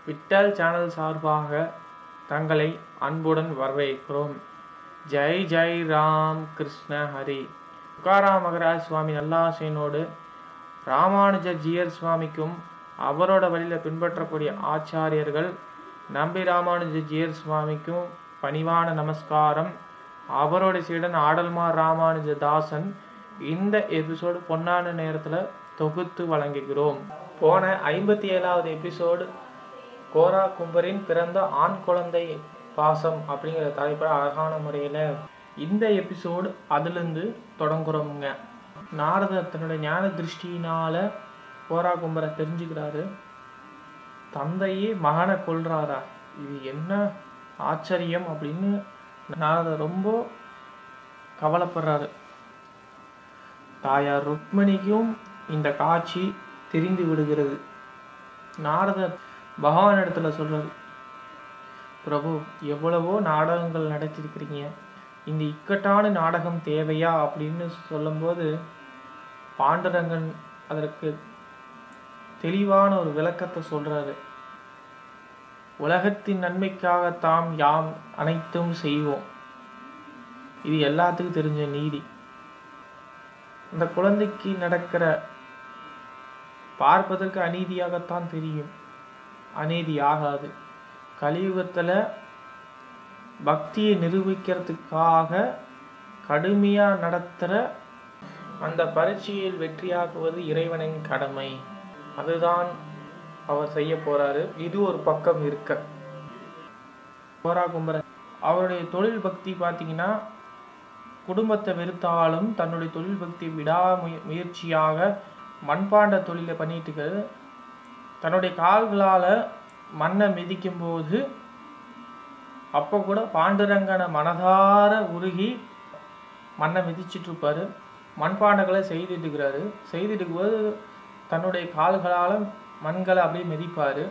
Vittal channel சார்பாக தங்களை அன்புடன் வரவேற்கிறோம் ஜெய் ஜெய் ராம் கிருஷ்ண ஹரி துக்காராம் மகராஜ் சுவாமி நல்லாசையினோடு ராமானுஜர் ஜியர் சுவாமிக்கும் அவரோட வழியில் பின்பற்றக்கூடிய ஆச்சாரியர்கள் நம்பி ராமானுஜ ஜியர் சுவாமிக்கும் பணிவான நமஸ்காரம் அவரோட சீடன் ஆடல்மார் ராமானுஜ தாசன் இந்த எபிசோடு பொன்னான நேரத்தில் தொகுத்து வழங்குகிறோம் போன ஐம்பத்தி ஏழாவது எபிசோடு கோரா கும்பரின் பிறந்த ஆண் குழந்தை பாசம் அப்படிங்கிற தலைப்பில் அழகான முறையில் இந்த எபிசோடு அதுலேருந்து தொடங்குறோமுங்க நாரதர் தன்னுடைய ஞான திருஷ்டியினால கோரா கும்பரை தெரிஞ்சுக்கிறாரு தந்தையே மகனை கொல்றாரா இது என்ன ஆச்சரியம் அப்படின்னு நாரதர் ரொம்ப கவலைப்படுறாரு தாயார் ருக்மணிக்கும் இந்த காட்சி தெரிந்து விடுகிறது நாரதர் பகவான் இடத்துல சொல்றாரு பிரபு எவ்வளவோ நாடகங்கள் நடத்திருக்கிறீங்க இந்த இக்கட்டான நாடகம் தேவையா அப்படின்னு சொல்லும்போது பாண்டுரங்கன் அதற்கு தெளிவான ஒரு விளக்கத்தை சொல்றாரு உலகத்தின் நன்மைக்காக தாம் யாம் அனைத்தும் செய்வோம் இது எல்லாத்துக்கும் தெரிஞ்ச நீதி அந்த குழந்தைக்கு நடக்கிற பார்ப்பதற்கு அநீதியாகத்தான் தெரியும் அநீதி ஆகாது கலியுகத்தில் பக்தியை நிரூபிக்கிறதுக்காக கடுமையாக நடத்துகிற அந்த பரீட்சையில் வெற்றியாக்குவது இறைவனின் கடமை அதுதான் அவர் செய்ய போறாரு இது ஒரு பக்கம் இருக்க கோரா கும்பரன் அவருடைய தொழில் பக்தி பார்த்தீங்கன்னா குடும்பத்தை வெறுத்தாலும் தன்னுடைய தொழில் பக்தி விடா முய- முயற்சியாக மண்பாண்ட தொழிலை பண்ணிட்டு இருக்காரு தன்னுடைய கால்களால் மண்ணை மிதிக்கும் போது அப்போ கூட பாண்டுரங்கனை மனதார உருகி மண்ணை மிதிச்சிட்டு இருப்பாரு மண்பாண்டங்களை செய்துட்டு இருக்கிறாரு செய்துட்டு இருக்கும்போது தன்னுடைய கால்களால் மண்களை அப்படியே மிதிப்பார்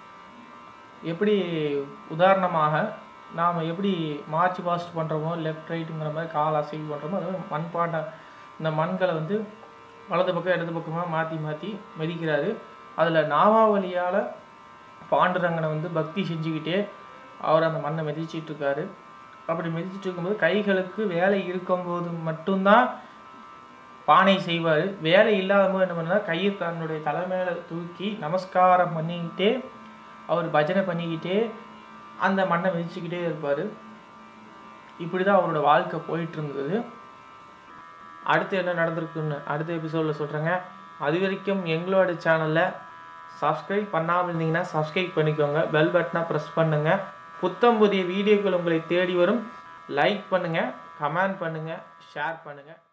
எப்படி உதாரணமாக நாம் எப்படி மார்ச் பாஸ்ட் பண்ணுறோமோ லெஃப்ட் ரைட்டுங்கிற மாதிரி கால் அசைவு பண்ணுறோமோ அது மாதிரி மண்பாண்ட இந்த மண்களை வந்து வலது பக்கம் இடது பக்கமாக மாற்றி மாற்றி மிதிக்கிறாரு அதில் நாமாவளியால் பாண்டுரங்கனை வந்து பக்தி செஞ்சுக்கிட்டே அவர் அந்த மண்ணை மிதிச்சிட்டு இருக்காரு அப்படி மிதிச்சிட்டு இருக்கும்போது கைகளுக்கு வேலை இருக்கும்போது மட்டும்தான் பானை செய்வார் வேலை இல்லாத போது என்ன பண்ணுறாரு கையை தன்னுடைய தலை மேலே தூக்கி நமஸ்காரம் பண்ணிக்கிட்டே அவர் பஜனை பண்ணிக்கிட்டே அந்த மண்ணை மிதிச்சுக்கிட்டே இருப்பார் இப்படி தான் அவரோட வாழ்க்கை போயிட்டு இருந்தது அடுத்து என்ன நடந்திருக்குன்னு அடுத்த எபிசோடில் சொல்கிறேங்க அது வரைக்கும் எங்களோட சேனலை சப்ஸ்கிரைப் பண்ணாமல் இருந்தீங்கன்னா சப்ஸ்கிரைப் பண்ணிக்கோங்க பெல் பட்டனை ப்ரெஸ் பண்ணுங்கள் புத்தம் புதிய வீடியோக்கள் உங்களை தேடி வரும் லைக் பண்ணுங்கள் கமெண்ட் பண்ணுங்கள் ஷேர் பண்ணுங்கள்